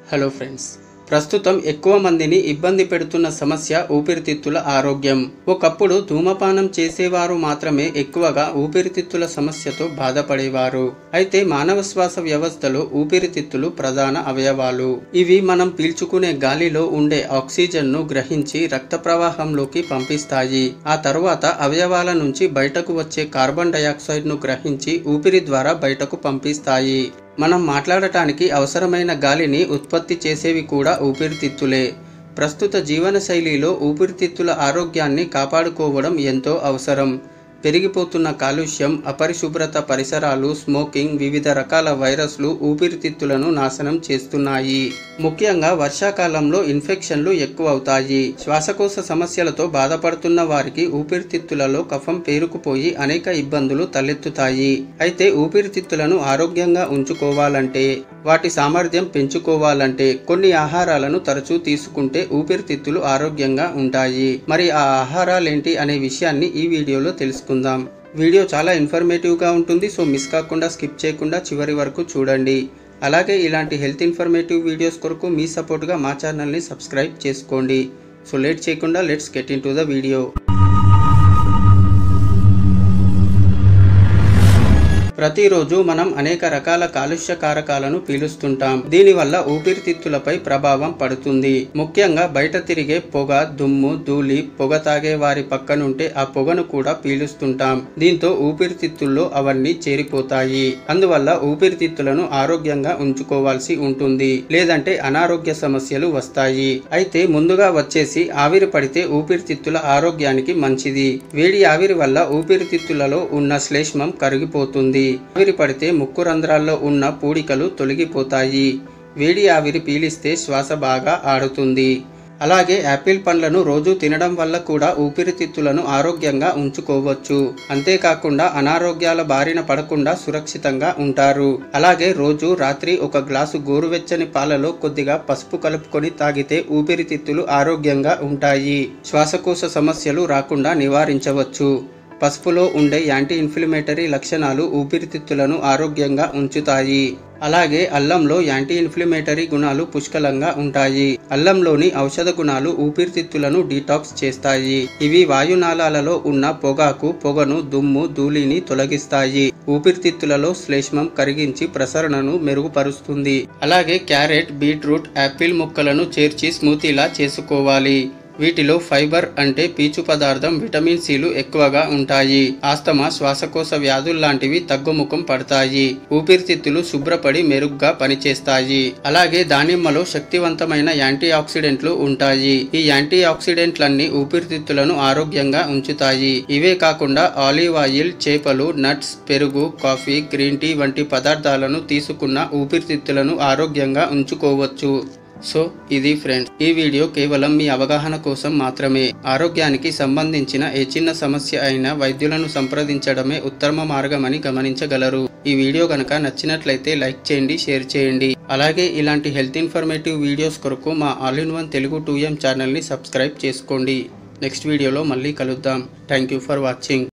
hello friends ప్రస్తుతం ఎక్కువ మందిని ఇబ్బంది పెడుతున్న సమస్య ఊపిరితిత్తుల ఆరోగ్యం ఒకప్పుడు ధూమపానం చేసేవారు మాత్రమే ఎక్కువగా ఊపిరితిత్తుల సమస్యతో బాధపడేవారు అయితే మానవ శ్వాస వ్యవస్థలో ఊపిరితిత్తులు ప్రధాన అవయవాలు ఇవి మనం పీల్చుకునే గాలిలో ఉండే ఆక్సిజన్ను గ్రహించి రక్త ప్రవాహంలోకి పంపిస్తాయి ఆ తరువాత అవయవాల నుంచి బయటకు వచ్చే కార్బన్ డయాక్సైడ్ను గ్రహించి ఊపిరి ద్వారా బయటకు పంపిస్తాయి మనం మాట్లాడటానికి అవసరమైన గాలిని ఉత్పత్తి చేసేవి కూడా ఊపిరితిత్తులే ప్రస్తుత జీవనశైలిలో ఊపిరితిత్తుల ఆరోగ్యాన్ని కాపాడుకోవడం ఎంతో అవసరం పెరిగిపోతున్న కాలుష్యం అపరిశుభ్రత పరిసరాలు స్మోకింగ్ వివిధ రకాల వైరస్లు ఊపిరితిత్తులను నాశనం చేస్తున్నాయి ముఖ్యంగా వర్షాకాలంలో ఇన్ఫెక్షన్లు ఎక్కువ అవుతాయి శ్వాసకోశ సమస్యలతో బాధపడుతున్న వారికి ఊపిరితిత్తులలో కఫం పేరుకుపోయి అనేక ఇబ్బందులు తలెత్తుతాయి అయితే ఊపిరితిత్తులను ఆరోగ్యంగా ఉంచుకోవాలంటే వాటి సామర్థ్యం పెంచుకోవాలంటే కొన్ని ఆహారాలను తరచూ తీసుకుంటే ఊపిరితిత్తులు ఆరోగ్యంగా ఉంటాయి మరి ఆ ఆహారాలేంటి అనే విషయాన్ని ఈ వీడియోలో తెలుసుకుందాం వీడియో చాలా ఇన్ఫర్మేటివ్గా ఉంటుంది సో మిస్ కాకుండా స్కిప్ చేయకుండా చివరి వరకు చూడండి అలాగే ఇలాంటి హెల్త్ ఇన్ఫర్మేటివ్ వీడియోస్ కొరకు మీ సపోర్ట్గా మా ఛానల్ని సబ్స్క్రైబ్ చేసుకోండి సో లేట్ చేయకుండా let's get into the video ప్రతిరోజు మనం అనేక రకాల కాలుష్య కారకాలను పీలుస్తుంటాం దీనివల్ల ఊపిరితిత్తులపై ప్రభావం పడుతుంది ముఖ్యంగా బయట తిరిగే పొగ దుమ్ము ధూళి పొగ తాగే వారి పక్కనుంటే ఆ పొగను కూడా పీలుస్తుంటాం దీంతో ఊపిరితిత్తుల్లో అవన్నీ చేరిపోతాయి అందువల్ల ఊపిరితిత్తులను ఆరోగ్యంగా ఉంచుకోవాల్సి ఉంటుంది లేదంటే అనారోగ్య సమస్యలు వస్తాయి అయితే ముందుగా వచ్చేసి ఆవిరి పడితే ఊపిరితిత్తుల ఆరోగ్యానికి మంచిది వేడి ఆవిరి వల్ల ఊపిరితిత్తులలో ఉన్న శ్లేష్మం కరిగిపోతుంది ఆవిరి పడితే ముక్కు రంధ్రాల్లో ఉన్న పూడికలు తొలగిపోతాయి వేడి ఆవిరి పీలిస్తే శ్వాస బాగా ఆడుతుంది అలాగే యాపిల్ పండ్లను రోజు తినడం వల్ల కూడా ఊపిరితిత్తులను ఆరోగ్యంగా ఉంచుకోవచ్చు అంతేకాకుండా అనారోగ్యాల బారిన పడకుండా సురక్షితంగా ఉంటారు అలాగే రోజు రాత్రి ఒక గ్లాసు గోరువెచ్చని పాలలో కొద్దిగా పసుపు కలుపుకొని తాగితే ఊపిరితిత్తులు ఆరోగ్యంగా ఉంటాయి శ్వాసకోశ సమస్యలు రాకుండా నివారించవచ్చు పసుపులో ఉండే యాంటీ ఇన్ఫ్లమేటరీ లక్షణాలు ఊపిరితిత్తులను ఆరోగ్యంగా ఉంచుతాయి అలాగే అల్లంలో యాంటీ ఇన్ఫ్లమేటరీ గుణాలు పుష్కలంగా ఉంటాయి అల్లంలోని ఔషధ గుణాలు ఊపిరితిత్తులను డీటాక్స్ చేస్తాయి ఇవి వాయునాళాలలో ఉన్న పొగాకు పొగను దుమ్ము ధూళిని తొలగిస్తాయి ఊపిరితిత్తులలో శ్లేష్మం కరిగించి ప్రసరణను మెరుగుపరుస్తుంది అలాగే క్యారెట్ బీట్రూట్ యాపిల్ ముక్కలను చేర్చి స్మూతీలా చేసుకోవాలి వీటిలో ఫైబర్ అంటే పీచు పదార్థం విటమిన్ సిలు ఎక్కువగా ఉంటాయి ఆస్తమా శ్వాసకోశ వ్యాధుల్లాంటివి తగ్గుముఖం పడతాయి ఊపిరితిత్తులు శుభ్రపడి మెరుగ్గా పనిచేస్తాయి అలాగే దానిమ్మలో శక్తివంతమైన యాంటీ ఆక్సిడెంట్లు ఉంటాయి ఈ యాంటీ ఆక్సిడెంట్లన్నీ ఊపిరితిత్తులను ఆరోగ్యంగా ఉంచుతాయి ఇవే కాకుండా ఆలివ్ ఆయిల్ చేపలు నట్స్ పెరుగు కాఫీ గ్రీన్ టీ వంటి పదార్థాలను తీసుకున్న ఊపిరితిత్తులను ఆరోగ్యంగా ఉంచుకోవచ్చు సో ఇది ఫ్రెండ్స్ ఈ వీడియో కేవలం మీ అవగాహన కోసం మాత్రమే ఆరోగ్యానికి సంబంధించిన ఏ చిన్న సమస్య అయినా వైద్యులను సంప్రదించడమే ఉత్తమ మార్గమని గమనించగలరు ఈ వీడియో కనుక నచ్చినట్లయితే లైక్ చేయండి షేర్ చేయండి అలాగే ఇలాంటి హెల్త్ ఇన్ఫర్మేటివ్ వీడియోస్ కొరకు మా all in one Telugu two M ఛానల్ని సబ్స్క్రైబ్ చేసుకోండి నెక్స్ట్ వీడియోలో మళ్ళీ కలుద్దాం థ్యాంక్ యూ ఫర్ వాచింగ్